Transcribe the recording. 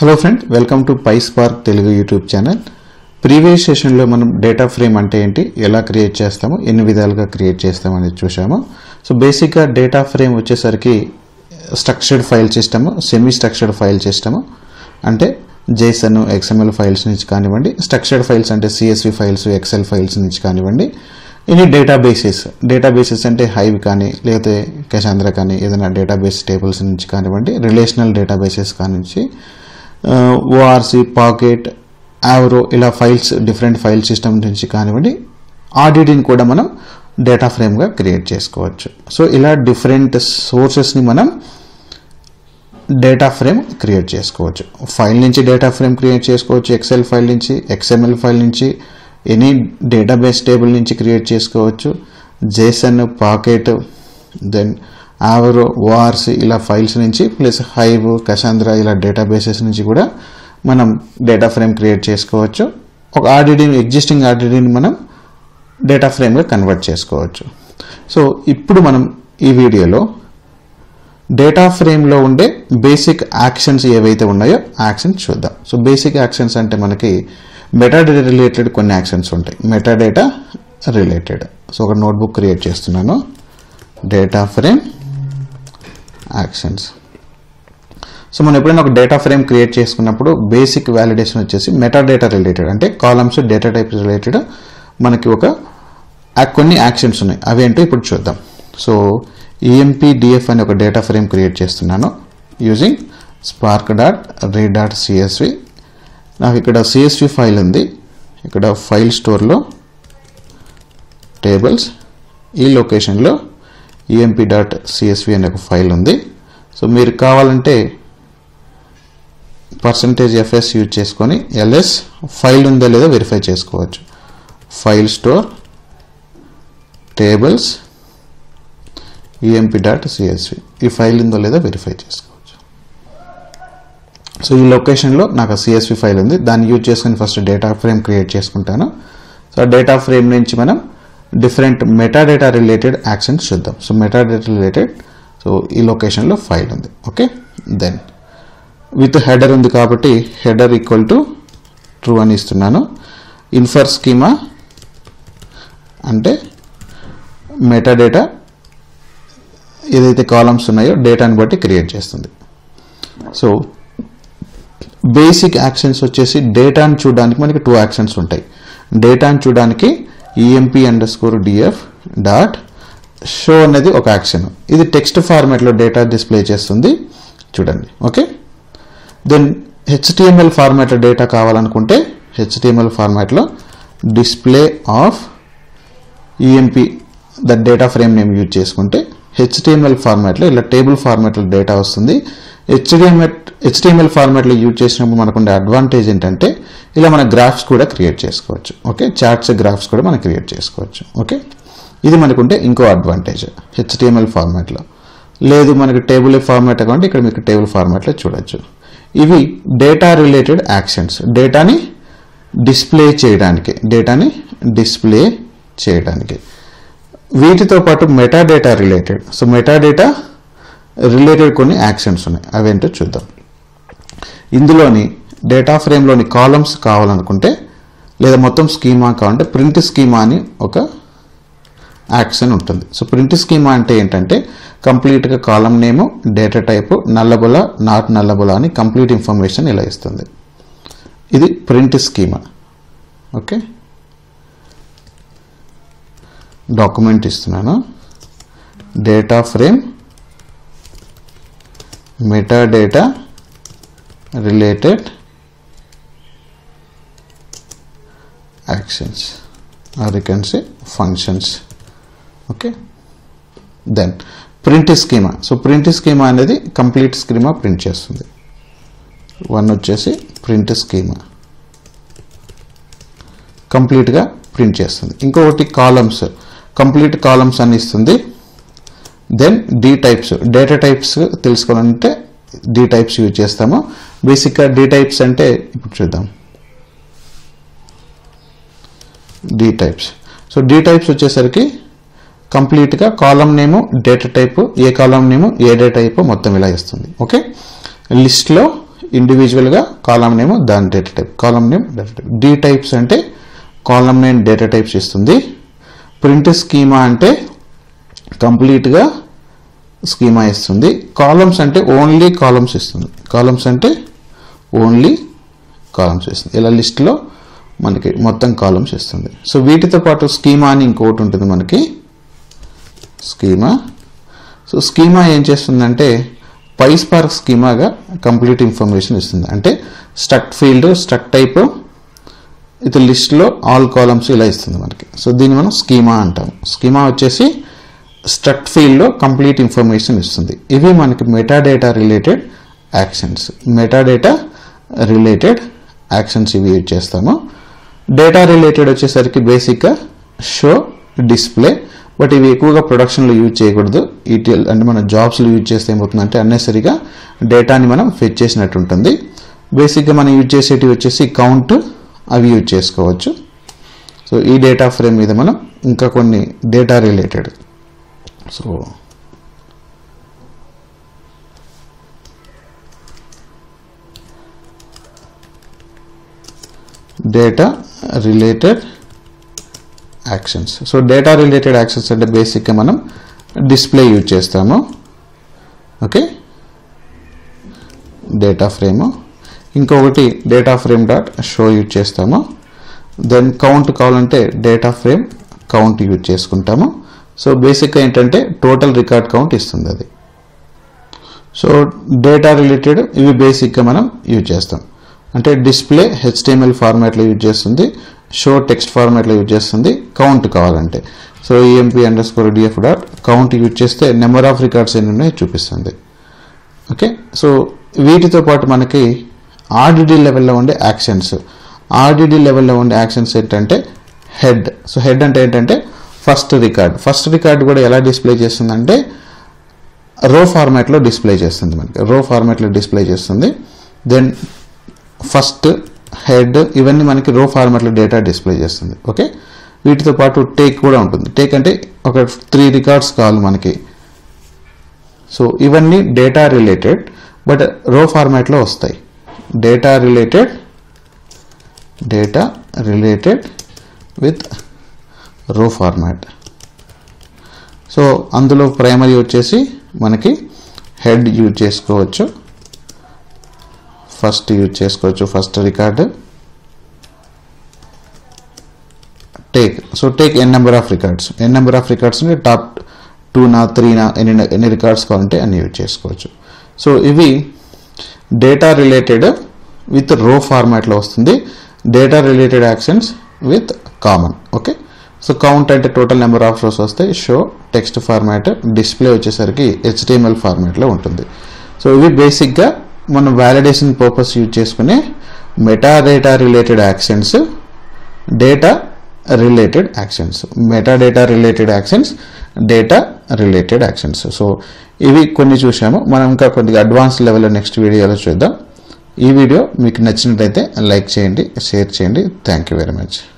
hello friend welcome to PySpark Telugu YouTube channel previous సెషన్లో మనం data frame అంటే ఏంటి ఎలా క్రియేట్ చేస్తాము ఎన్ని విధాలుగా క్రియేట్ చేస్తాము అనేది చూసాము సో బేసిక్గా డేటా ఫ్రేమ్ వచ్చేసరికి structured file system semi structured file system అంటే జేసన్ ఎక్స్ఎంఎల్ ఫైల్స్ నుంచి కానివ్వండి స్ట్రక్చర్డ్ ఫైల్స్ అంటే సిఎస్వి ఫైల్స్ ఎక్సెల్ ఫైల్స్ నుంచి కానివ్వండి ఎనీ డేటాబేసెస్ డేటాబేసెస్ అంటే హైవ్ కానీ లేకపోతే కశాంద్ర కానీ ఏదైనా డేటాబేస్ టేబుల్స్ నుంచి కానివ్వండి రిలేషనల్ డేటాబేసెస్ కానించి ఓఆర్సి పాకెట్ ఆవరో ఇలా ఫైల్స్ డిఫరెంట్ ఫైల్ సిస్టమ్ నుంచి కానివ్వండి ఆడిటిని కూడా మనం డేటా ఫ్రేమ్గా క్రియేట్ చేసుకోవచ్చు సో ఇలా డిఫరెంట్ సోర్సెస్ని మనం డేటా ఫ్రేమ్ క్రియేట్ చేసుకోవచ్చు ఫైల్ నుంచి డేటా ఫ్రేమ్ క్రియేట్ చేసుకోవచ్చు ఎక్సెల్ ఫైల్ నుంచి ఎక్స్ఎంఎల్ ఫైల్ నుంచి ఎనీ డేటాబేస్ టేబుల్ నుంచి క్రియేట్ చేసుకోవచ్చు JSON Parquet then Avro ORC ఇలా ఫైల్స్ నుంచి ప్లస్ హైవ్ కసాంద్ర ఇలా డేటాబేసెస్ నుంచి కూడా మనం డేటా ఫ్రేమ్ క్రియేట్ చేసుకోవచ్చు ఒక ఆర్డిడిని ఎగ్జిస్టింగ్ ఆర్డిడిని మనం డేటా ఫ్రేమ్గా కన్వర్ట్ చేసుకోవచ్చు సో ఇప్పుడు మనం ఈ వీడియోలో డేటా ఫ్రేమ్లో ఉండే బేసిక్ యాక్షన్స్ ఏవైతే ఉన్నాయో యాక్షన్స్ చూద్దాం సో బేసిక్ యాక్షన్స్ అంటే మనకి మెటాడేటా రిలేటెడ్ కొన్ని యాక్షన్స్ ఉంటాయి మెటాడేటా రిలేటెడ్ సో ఒక నోట్బుక్ క్రియేట్ చేస్తున్నాను డేటా ఫ్రేమ్ యాక్షన్స్ సో మనం ఎప్పుడైనా ఒక డేటా ఫ్రేమ్ క్రియేట్ చేసుకున్నప్పుడు బేసిక్ వ్యాలిడేషన్ వచ్చేసి మెటాడేటా రిలేటెడ్ అంటే కాలమ్స్ డేటా టైప్ రిలేటెడ్ మనకి ఒక కొన్ని యాక్షన్స్ ఉన్నాయి అవి ఏంటో ఇప్పుడు చూద్దాం సో ఈఎంపీ డిఎఫ్ అనే ఒక డేటా ఫ్రేమ్ క్రియేట్ చేస్తున్నాను using spark dot read dot CSV నాకు ఇక్కడ సిఎస్వి ఫైల్ ఉంది ఇక్కడ ఫైల్ స్టోర్లో టేబుల్స్ ఈ లొకేషన్లో ఈఎంపీ డాట్ సిఎస్వి అనే ఒక ఫైల్ ఉంది సో మీరు కావాలంటే పర్సంటేజ్ ఎఫ్ఎస్ యూజ్ చేసుకొని ఎల్ఎస్ ఫైల్ ఉందో లేదో వెరిఫై చేసుకోవచ్చు file store tables EMP dot CSV ఈ ఫైల్ ఉందో లేదో వెరిఫై చేసుకోవచ్చు సో ఈ లొకేషన్లో నాకు సిఎస్వి ఫైల్ ఉంది దాన్ని యూజ్ చేసుకుని ఫస్ట్ డేటా ఫ్రేమ్ క్రియేట్ చేసుకుంటాను సో ఆ డేటా ఫ్రేమ్ నుంచి మనం డిఫరెంట్ మెటాడేటా రిలేటెడ్ యాక్షన్స్ చూద్దాం సో మెటాడేటా రిలేటెడ్ సో ఈ లొకేషన్లో ఫైల్ ఉంది ఓకే దెన్ విత్ హెడర్ ఉంది కాబట్టి హెడర్ ఈక్వల్ టు ట్రూ అని ఇస్తున్నాను ఇన్ఫర్ స్కీమా అంటే మెటాడేటా ఏదైతే కాలమ్స్ ఉన్నాయో డేటాని బట్టి క్రియేట్ చేస్తుంది సో బేసిక్ యాక్షన్స్ వచ్చేసి డేటాని చూడడానికి మనకి టూ యాక్షన్స్ ఉంటాయి డేటాని చూడడానికి EMP underscore DF dot show అనేది ఒక యాక్షన్ ఇది టెక్స్ట్ ఫార్మాట్లో డేటా డిస్ప్లే చేస్తుంది చూడండి ఓకే దెన్ హెచ్టిఎంఎల్ ఫార్మాట్లో డేటా కావాలనుకుంటే హెచ్టిఎంఎల్ ఫార్మాట్లో display of EMP the data frame name use చేసుకుంటే హెచ్టిఎంఎల్ ఫార్మాట్లో ఇలా టేబుల్ ఫార్మాట్లో డేటా వస్తుంది హెచ్డిఎంఎల్ హెచ్డిఎంఎల్ ఫార్మాట్లో యూజ్ చేసినప్పుడు మనకు ఉండే అడ్వాంటేజ్ ఏంటంటే ఇలా మన గ్రాఫ్స్ కూడా క్రియేట్ చేసుకోవచ్చు ఓకే చార్ట్స్ గ్రాఫ్స్ కూడా మనం క్రియేట్ చేసుకోవచ్చు ఓకే ఇది మనకుంటే ఇంకో అడ్వాంటేజ్ హెచ్టిఎంఎల్ ఫార్మాట్లో లేదు మనకి టేబుల్ ఫార్మాట్ కాబట్టి ఇక్కడ మీకు టేబుల్ ఫార్మాట్లో చూడొచ్చు ఇవి డేటా రిలేటెడ్ యాక్షన్స్ డేటాని డిస్ప్లే చేయడానికి డేటాని డిస్ప్లే చేయడానికి వీటితో పాటు metadata related so metadata related కొన్ని యాక్షన్స్ ఉన్నాయి అవేంటో చూద్దాం ఇందులోని డేటా ఫ్రేమ్లోని కాలమ్స్ కావాలనుకుంటే లేదా మొత్తం స్కీమా కావాలంటే ప్రింట్ స్కీమా అని ఒక యాక్షన్ ఉంటుంది సో ప్రింట్ స్కీమా అంటే ఏంటంటే కంప్లీట్గా column name data type nullable not nullable అని కంప్లీట్ ఇన్ఫర్మేషన్ ఇలా ఇస్తుంది ఇది ప్రింట్ స్కీమా ఓకే డాక్యుమెంట్ ఇస్తున్నాను data frame metadata related actions or you can say functions okay then print schema so print schema అనేది complete schema print చేస్తుంది one వచ్చేసి print schema కంప్లీట్గా print చేస్తుంది ఇంకొకటి కాలమ్స్ కంప్లీట్ కాలమ్స్ అని ఇస్తుంది then dtypes data types తెలుసుకోవాలంటే dtypes use చేస్తాము బేసిక్గా డి టైప్స్ అంటే ఇప్పుడు చూద్దాం dtypes so dtypes వచ్చేసరికి కంప్లీట్గా కాలం నేము డేటా టైపు ఏ కాలం నేము ఏ డేటా టైపు మొత్తం ఇలా ఇస్తుంది ఓకే లిస్ట్లో ఇండివిజువల్గా కాలం నేమ్ దాని data type column name data type dtypes అంటే కాలం నేమ్ డేటా టైప్స్ ఇస్తుంది ప్రింట్ స్కీమా అంటే కంప్లీట్గా స్కీమా ఇస్తుంది కాలమ్స్ అంటే ఓన్లీ కాలమ్స్ ఇస్తుంది కాలమ్స్ అంటే ఓన్లీ కాలమ్స్ ఇస్తుంది ఇలా లిస్ట్లో మనకి మొత్తం కాలమ్స్ ఇస్తుంది సో వీటితో పాటు స్కీమా అని ఇంకోటి ఉంటుంది మనకి స్కీమా సో స్కీమా ఏం చేస్తుందంటే పైస్పార్క్ స్కీమాగా కంప్లీట్ ఇన్ఫర్మేషన్ ఇస్తుంది అంటే స్ట్రక్ట్ ఫీల్డ్ స్ట్రక్ట్ టైప్ ఇది లిస్ట్లో ఆల్ కాలమ్స్ ఇలా ఇస్తుంది మనకి సో దీన్ని మనం స్కీమా అంటాం స్కీమా వచ్చేసి స్ట్రక్ట్ ఫీల్డ్లో కంప్లీట్ ఇన్ఫర్మేషన్ ఇస్తుంది ఇవి మనకి metadata related actions metadata related actions ఇవి యూజ్ చేస్తాము డేటా రిలేటెడ్ వచ్చేసరికి బేసిక్గా షో డిస్ప్లే బట్ ఇవి ఎక్కువగా ప్రొడక్షన్లో యూజ్ చేయకూడదు ఈటీఎల్ అంటే మన జాబ్స్లో యూజ్ చేస్తే ఏమవుతుందంటే అన్నెసరిగా డేటాని మనం ఫెచ్ చేసినట్టు ఉంటుంది బేసిక్గా మనం యూజ్ చేసేటివి వచ్చేసి కౌంట్ అవి యూజ్ చేసుకోవచ్చు సో ఈ డేటా ఫ్రేమ్ మీద మనం ఇంకా కొన్ని data related so data related actions so data related actions అంటే బేసిక్గా మనం డిస్ప్లే యూజ్ చేస్తాము ఓకే డేటా ఫ్రేమ్ ఇంకొకటి data frame dot show use చేస్తాము దెన్ కౌంట్ కావాలంటే డేటా ఫ్రేమ్ కౌంట్ యూజ్ చేసుకుంటాము సో బేసిక్గా ఏంటంటే టోటల్ రికార్డ్ కౌంట్ ఇస్తుంది అది సో డేటా రిలేటెడ్ ఇవి బేసిక్గా మనం యూజ్ చేస్తాం అంటే డిస్ప్లే హెచ్టిఎంఎల్ ఫార్మాట్లో యూజ్ చేస్తుంది షో టెక్స్ట్ ఫార్మాట్లో యూజ్ చేస్తుంది కౌంట్ కావాలంటే so EMP underscore DF dot count use చేస్తే నెంబర్ ఆఫ్ రికార్డ్స్ ఎన్ని ఉన్నాయో చూపిస్తుంది ఓకే సో వీటితో పాటు మనకి ఆర్డిడి లెవెల్లో ఉండే యాక్షన్స్ ఆర్డిడి లెవెల్లో ఉండే యాక్షన్స్ ఏంటంటే హెడ్ సో హెడ్ అంటే ఏంటంటే ఫస్ట్ రికార్డ్ ఫస్ట్ రికార్డ్ కూడా ఎలా డిస్ప్లే చేస్తుందంటే రో ఫార్మాట్లో డిస్ప్లే చేస్తుంది మనకి రో ఫార్మాట్లో డిస్ప్లే చేస్తుంది దెన్ ఫస్ట్ హెడ్ ఇవన్నీ మనకి రో ఫార్మాట్లో డేటా డిస్ప్లే చేస్తుంది ఓకే వీటితో పాటు టేక్ కూడా ఉంటుంది టేక్ అంటే ఒక త్రీ రికార్డ్స్ కావాలి మనకి సో ఇవన్నీ డేటా రిలేటెడ్ బట్ రో ఫార్మాట్లో వస్తాయి data related data related with row format so అందులో ప్రైమరీ వచ్చేసి మనకి హెడ్ యూజ్ చేసుకోవచ్చు ఫస్ట్ యూజ్ చేసుకోవచ్చు first record take so take n number of records n number of రికార్డ్స్ని టాప్ టూనా త్రీనా ఎన్ని ఎన్ని రికార్డ్స్ కావాలంటే అన్ని యూజ్ చేసుకోవచ్చు సో ఇవి డేటా రిలేటెడ్ విత్ రో ఫార్మాట్లో వస్తుంది data related actions with common okay so count అంటే టోటల్ నెంబర్ ఆఫ్ రోస్ వస్తాయి షో టెక్స్ట్ ఫార్మాట్ డిస్ప్లే వచ్చేసరికి హెచ్టిఎంఎల్ ఫార్మాట్లో ఉంటుంది సో ఇవి బేసిక్గా మనం వ్యాలిడేషన్ పర్పస్ యూజ్ చేసుకునే metadata related actions data related actions metadata related actions data related actions so ఇవి కొన్ని చూసాము మనం ఇంకా కొద్దిగా అడ్వాన్స్ లెవెల్లో నెక్స్ట్ వీడియోలో చూద్దాం ఈ వీడియో మీకు నచ్చినట్లయితే లైక్ చేయండి షేర్ చేయండి థ్యాంక్ యూ వెరీ మచ్